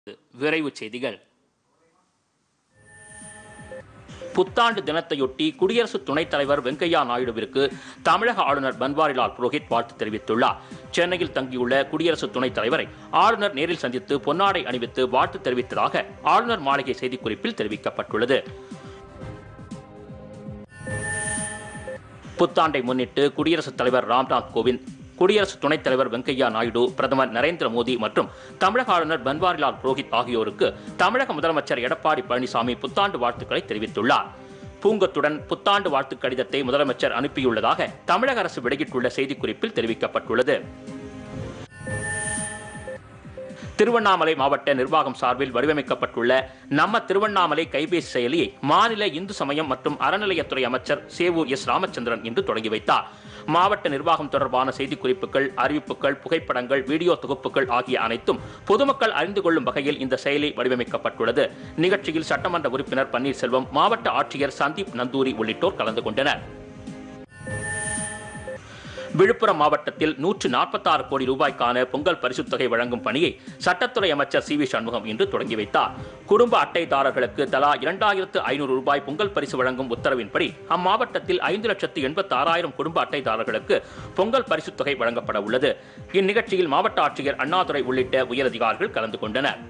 விரைவுச் செய்திகள் புத்தாண்டு தினத்தையொட்டி குடியரசு துணைத் தலைவர் வெங்கையா நாயுடுவிற்கு தமிழக ஆளுநர் பன்வாரிலால் புரோஹித் வாழ்த்து தெரிவித்துள்ளார் சென்னையில் தங்கியுள்ள குடியரசு துணைத் தலைவரை ஆளுநர் நேரில் சந்தித்து பொன்னாடை அணிவித்து வாழ்த்து தெரிவித்ததாக ஆளுநர் மாளிகை செய்திக்குறிப்பில் தெரிவிக்கப்பட்டுள்ளது புத்தாண்டை முன்னிட்டு குடியரசுத் தலைவர் ராம்நாத் கோவிந்த் குடியரசு துணைத் தலைவர் வெங்கையா நாயுடு பிரதமர் நரேந்திர மோடி மற்றும் தமிழக ஆளுநர் பன்வாரிலால் புரோஹித் ஆகியோருக்கு தமிழக முதலமைச்சர் எடப்பாடி பழனிசாமி புத்தாண்டு வாழ்த்துக்களை தெரிவித்துள்ளார் பூங்கத்துடன் புத்தாண்டு வாழ்த்து கடிதத்தை முதலமைச்சர் அனுப்பியுள்ளதாக தமிழக அரசு வெளியிட்டுள்ள செய்திக்குறிப்பில் தெரிவிக்கப்பட்டுள்ளது திருவண்ணாமலை மாவட்ட நிர்வாகம் சார்பில் வடிவமைக்கப்பட்டுள்ள நம்ம திருவண்ணாமலை கைபேசி செயலியை மாநில இந்து சமயம் மற்றும் அறநிலையத்துறை அமைச்சர் சேவூர் எஸ் ராமச்சந்திரன் இன்று தொடங்கி வைத்தார் மாவட்ட நிர்வாகம் தொடர்பான செய்திக்குறிப்புகள் அறிவிப்புகள் புகைப்படங்கள் வீடியோ தொகுப்புகள் ஆகிய அனைத்தும் பொதுமக்கள் அறிந்து கொள்ளும் வகையில் இந்த செயலி வடிவமைக்கப்பட்டுள்ளது நிகழ்ச்சியில் சட்டமன்ற உறுப்பினர் பன்னீர்செல்வம் மாவட்ட ஆட்சியர் சந்தீப் நந்தூரி உள்ளிட்டோர் கலந்து கொண்டனர் விழுப்புரம் மாவட்டத்தில் நூற்று நாற்பத்தாறு கோடி ரூபாய்க்கான பொங்கல் பரிசுத் தொகை வழங்கும் பணியை சட்டத்துறை அமைச்சர் சி வி சண்முகம் இன்று தொடங்கி வைத்தார் குடும்ப அட்டைதாரர்களுக்கு தலா இரண்டாயிரத்து ஐநூறு ரூபாய் பொங்கல் பரிசு வழங்கும் உத்தரவின்படி அம்மாவட்டத்தில் ஐந்து லட்சத்து எண்பத்தி ஆறாயிரம் குடும்ப அட்டைதாரர்களுக்கு பொங்கல் பரிசுத் தொகை வழங்கப்பட உள்ளது இந்நிகழ்ச்சியில் மாவட்ட ஆட்சியர் அண்ணாதுரை உள்ளிட்ட உயரதிகாரிகள் கலந்து கொண்டனர்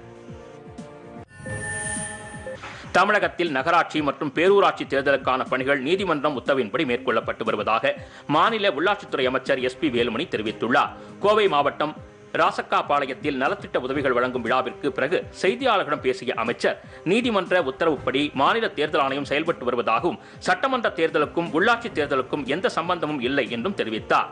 தமிழகத்தில் நகராட்சி மற்றும் பேரூராட்சி தேர்தலுக்கான பணிகள் நீதிமன்றம் உத்தரவின்படி மேற்கொள்ளப்பட்டு வருவதாக மாநில உள்ளாட்சித்துறை அமைச்சர் எஸ் பி வேலுமணி தெரிவித்துள்ளார் கோவை மாவட்டம் ராசக்காபாளையத்தில் நலத்திட்ட உதவிகள் வழங்கும் விழாவிற்கு பிறகு செய்தியாளர்களிடம் பேசிய அமைச்சர் நீதிமன்ற உத்தரவுப்படி மாநில தேர்தல் ஆணையம் செயல்பட்டு வருவதாகவும் சட்டமன்ற தேர்தலுக்கும் உள்ளாட்சி தேர்தலுக்கும் எந்த சம்பந்தமும் இல்லை என்றும் தெரிவித்தார்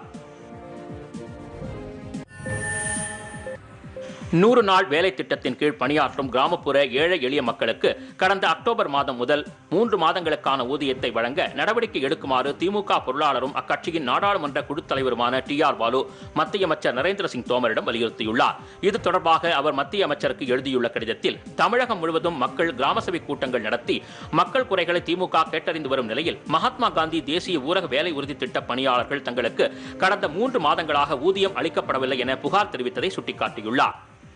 நூறு நாள் வேலை திட்டத்தின் கீழ் பணியாற்றும் கிராமப்புற ஏழை எளிய மக்களுக்கு கடந்த அக்டோபர் மாதம் முதல் மூன்று மாதங்களுக்கான ஊதியத்தை வழங்க நடவடிக்கை எடுக்குமாறு திமுக பொருளாளரும் அக்கட்சியின் நாடாளுமன்ற குழு தலைவருமான டி ஆர் பாலு மத்திய அமைச்சர் நரேந்திர சிங் தோமரிடம் வலியுறுத்தியுள்ளார் இது தொடர்பாக அவர் மத்திய அமைச்சருக்கு எழுதியுள்ள கடிதத்தில் தமிழகம் முழுவதும் மக்கள் கிராம சபை கூட்டங்கள் நடத்தி மக்கள் குறைகளை திமுக கேட்டறிந்து வரும் நிலையில் மகாத்மா காந்தி தேசிய ஊரக வேலை உறுதி திட்ட பணியாளர்கள் தங்களுக்கு கடந்த மூன்று மாதங்களாக ஊதியம் அளிக்கப்படவில்லை என புகார் தெரிவித்ததை சுட்டிக்காட்டியுள்ளார்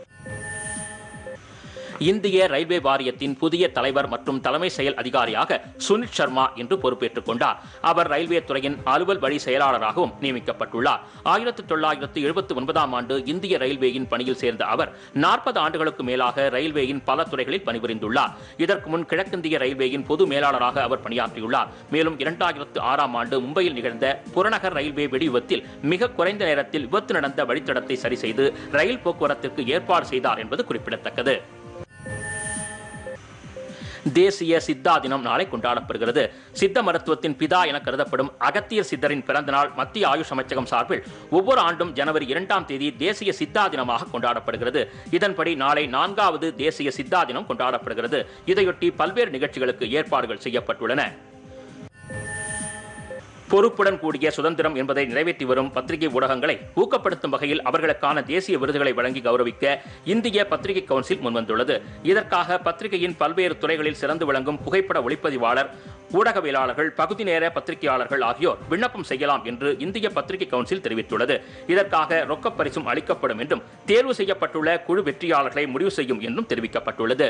இந்திய ரயில்வே வாரியத்தின் புதிய தலைவர் மற்றும் தலைமை செயல் அதிகாரியாக சுனித் சர்மா இன்று பொறுப்பேற்றுக் கொண்டார் அவர் ரயில்வே துறையின் அலுவல் வழி செயலாளராகவும் நியமிக்கப்பட்டுள்ளார் ஆயிரத்தி தொள்ளாயிரத்து எழுபத்தி ஒன்பதாம் ஆண்டு இந்திய ரயில்வேயின் பணியில் சேர்ந்த அவர் நாற்பது ஆண்டுகளுக்கு மேலாக ரயில்வேயின் பல துறைகளில் பணிபுரிந்துள்ளார் இதற்கு முன் கிழக்கிந்திய ரயில்வேயின் பொது மேலாளராக அவர் பணியாற்றியுள்ளார் மேலும் இரண்டாயிரத்து ஆறாம் ஆண்டு மும்பையில் நிகழ்ந்த புறநகர் ரயில்வே வெடி விபத்தில் மிக குறைந்த நேரத்தில் விபத்து நடந்த வழித்தடத்தை சரி செய்து ரயில் போக்குவரத்திற்கு ஏற்பாடு செய்தார் என்பது குறிப்பிடத்தக்கது தேசிய சித்தா தினம் நாளை கொண்டாடப்படுகிறது சித்த மருத்துவத்தின் பிதா என கருதப்படும் அகத்தியர் சித்தரின் பிறந்த நாள் மத்திய ஆயுஷ் அமைச்சகம் சார்பில் ஒவ்வொரு ஆண்டும் ஜனவரி இரண்டாம் தேதி தேசிய சித்தா தினமாக கொண்டாடப்படுகிறது இதன்படி நாளை நான்காவது தேசிய சித்தா தினம் கொண்டாடப்படுகிறது இதையொட்டி பல்வேறு நிகழ்ச்சிகளுக்கு ஏற்பாடுகள் செய்யப்பட்டுள்ளன பொறுப்புடன் கூடிய சுதந்திரம் என்பதை நிறைவேற்றி வரும் பத்திரிகை ஊடகங்களை ஊக்கப்படுத்தும் வகையில் அவர்களுக்கான தேசிய விருதுகளை வழங்கி கௌரவிக்க இந்திய பத்திரிகை கவுன்சில் முன்வந்துள்ளது இதற்காக பத்திரிகையின் பல்வேறு துறைகளில் சிறந்து விளங்கும் புகைப்பட ஒளிப்பதிவாளர் ஊடகவியலாளர்கள் பகுதி நேர பத்திரிகையாளர்கள் ஆகியோர் விண்ணப்பம் செய்யலாம் என்று இந்திய பத்திரிகை கவுன்சில் தெரிவித்துள்ளது இதற்காக ரொக்கப் பரிசும் அளிக்கப்படும் என்றும் தேர்வு செய்யப்பட்டுள்ள குழு வெற்றியாளர்களை முடிவு செய்யும் என்றும் தெரிவிக்கப்பட்டுள்ளது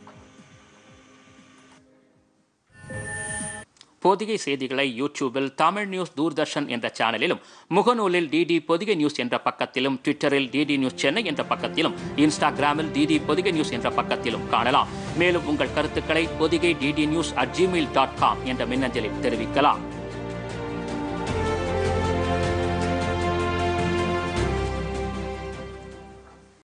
பொதிகை செய்திகளை யூடியூபில் தமிழ் நியூஸ் தூர்தர்ஷன் என்ற சேனலிலும் முகநூலில் டிடி பொதிகை நியூஸ் என்ற பக்கத்திலும் ட்விட்டரில் டிடி நியூஸ் சென்னை என்ற பக்கத்திலும் இன்ஸ்டாகிராமில் டிடி பொதிகை நியூஸ் என்ற பக்கத்திலும் காணலாம் மேலும் உங்கள் கருத்துக்களை Podhigai DD news at Gmail dot com என்ற மின்னஞ்சலில் தெரிவிக்கலாம்